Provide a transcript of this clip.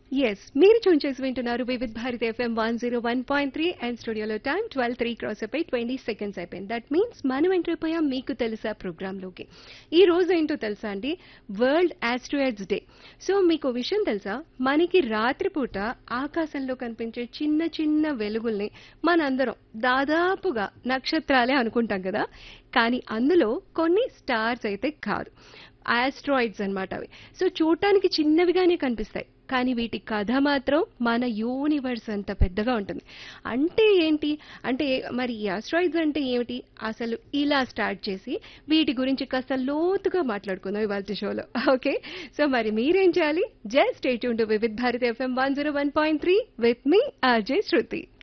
yes మీరు tune చేసి వింటున్నారు Vividh Bharati FM one zero one point three and స్టూడియోలో టైం ట్వెల్వ్ త్రీ క్రాస్ అయిపోయి ట్వంటీ సెకండ్స్ అయిపోయింది దట్ మీన్స్ మనం ఎంటర్ అయిపోయాం మీకు తెలుసా ప్రోగ్రాంలోకి ఈ రోజు ఏంటో తెలుసా అండి వరల్డ్ ఆస్ట్రాయిడ్స్ డే సో మీకు విషయం తెలుసా మనకి రాత్రిపూట ఆకాశంలో కనిపించే చిన్న చిన్న వెలుగుల్ని మనందరం దాదాపుగా నక్షత్రాలే అనుకుంటాం కదా కానీ అందులో కొన్ని స్టార్స్ అయితే కాదు ఆస్ట్రాయిడ్స్ అన్నమాట అవి సో చూడటానికి చిన్నవిగానే కనిపిస్తాయి కానీ వీటి కథ మాత్రం మన యూనివర్స్ అంత పెద్దగా ఉంటుంది అంటే ఏంటి అంటే మరి ఈ ఆస్ట్రాయిడ్స్ అంటే ఏమిటి అసలు ఇలా స్టార్ట్ చేసి వీటి గురించి కాస్త లోతుగా మాట్లాడుకుందాం ఇవాళ షోలో ఓకే సో మరి మీరేం చేయాలి జస్ట్ స్టేట్ ఉంటూ Vividh Bharati FM one zero one point three with మీ ఆర్జే శృతి